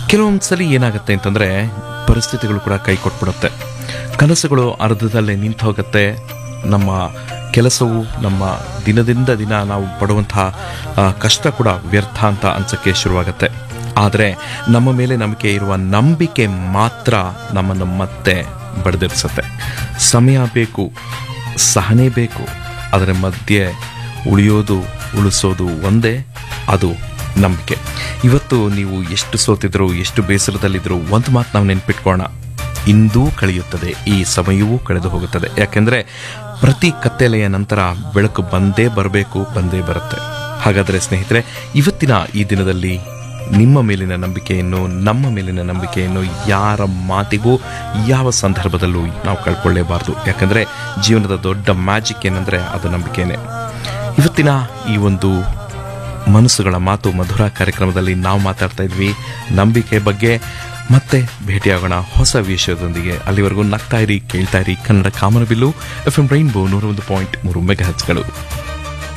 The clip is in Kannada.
ಕೆಲವೊಂದು ಸಲ ಏನಾಗುತ್ತೆ ಅಂತಂದರೆ ಪರಿಸ್ಥಿತಿಗಳು ಕೂಡ ಕೈ ಕೊಟ್ಬಿಡುತ್ತೆ ಕನಸುಗಳು ಅರ್ಧದಲ್ಲೇ ನಿಂತು ಹೋಗುತ್ತೆ ನಮ್ಮ ಕೆಲಸವು ನಮ್ಮ ದಿನದಿಂದ ದಿನ ನಾವು ಪಡುವಂತಹ ಆ, ಕಷ್ಟ ಕೂಡ ವ್ಯರ್ಥ ಅಂತ ಅನ್ಸಕ್ಕೆ ಶುರುವಾಗುತ್ತೆ ಆದರೆ ನಮ್ಮ ಮೇಲೆ ನಂಬಿಕೆ ಇರುವ ನಂಬಿಕೆ ಮಾತ್ರ ನಮ್ಮನ್ನು ಮತ್ತೆ ಬಡಿದಿರಿಸುತ್ತೆ ಸಮಯ ಬೇಕು ಸಹನೆ ಬೇಕು ಅದರ ಮಧ್ಯೆ ಉಳಿಯೋದು ಉಳಿಸೋದು ಒಂದೇ ಅದು ನಂಬಿಕೆ ಇವತ್ತು ನೀವು ಎಷ್ಟು ಸೋತಿದ್ರು ಎಷ್ಟು ಬೇಸರದಲ್ಲಿದ್ರು ಒಂದು ಮಾತು ನಾವು ನೆನ್ಪಿಟ್ಕೋಣ ಇಂದೂ ಕಳೆಯುತ್ತದೆ ಈ ಸಮಯವೂ ಕಳೆದು ಹೋಗುತ್ತದೆ ಯಾಕೆಂದ್ರೆ ಪ್ರತಿ ಕತ್ತಲೆಯ ನಂತರ ಬೆಳಕು ಬಂದೇ ಬರಬೇಕು ಬಂದೇ ಬರುತ್ತೆ ಹಾಗಾದರೆ ಸ್ನೇಹಿತರೆ ಇವತ್ತಿನ ಈ ದಿನದಲ್ಲಿ ನಿಮ್ಮ ಮೇಲಿನ ನಂಬಿಕೆಯನ್ನು ನಮ್ಮ ಮೇಲಿನ ನಂಬಿಕೆಯನ್ನು ಯಾರ ಮಾತಿಗೂ ಯಾವ ಸಂದರ್ಭದಲ್ಲೂ ನಾವು ಕಳ್ಕೊಳ್ಳೇಬಾರ್ದು ಯಾಕಂದ್ರೆ ಜೀವನದ ದೊಡ್ಡ ಮ್ಯಾಜಿಕ್ ಏನಂದ್ರೆ ಅದು ನಂಬಿಕೆನೇ ಇವತ್ತಿನ ಈ ಒಂದು ಮನಸ್ಸುಗಳ ಮಾತು ಮಧುರ ಕಾರ್ಯಕ್ರಮದಲ್ಲಿ ನಾವು ಮಾತಾಡ್ತಾ ಇದ್ವಿ ನಂಬಿಕೆ ಬಗ್ಗೆ ಮತ್ತೆ ಭೇಟಿಯಾಗೋಣ ಹೊಸ ವಿಷಯದೊಂದಿಗೆ ಅಲ್ಲಿವರೆಗೂ ನಗ್ತಾ ಇರಿ ಕೇಳ್ತಾ ಇರಿ ಕನ್ನಡ ಕಾಮನಬಿಲ್ಲು ಎಫ್ ಎಂ ರೈನ್ಬೋ ನೂರ ಒಂದು ಪಾಯಿಂಟ್ ಮೂರು ಮೆಗಾ ಹಚ್ಗಳು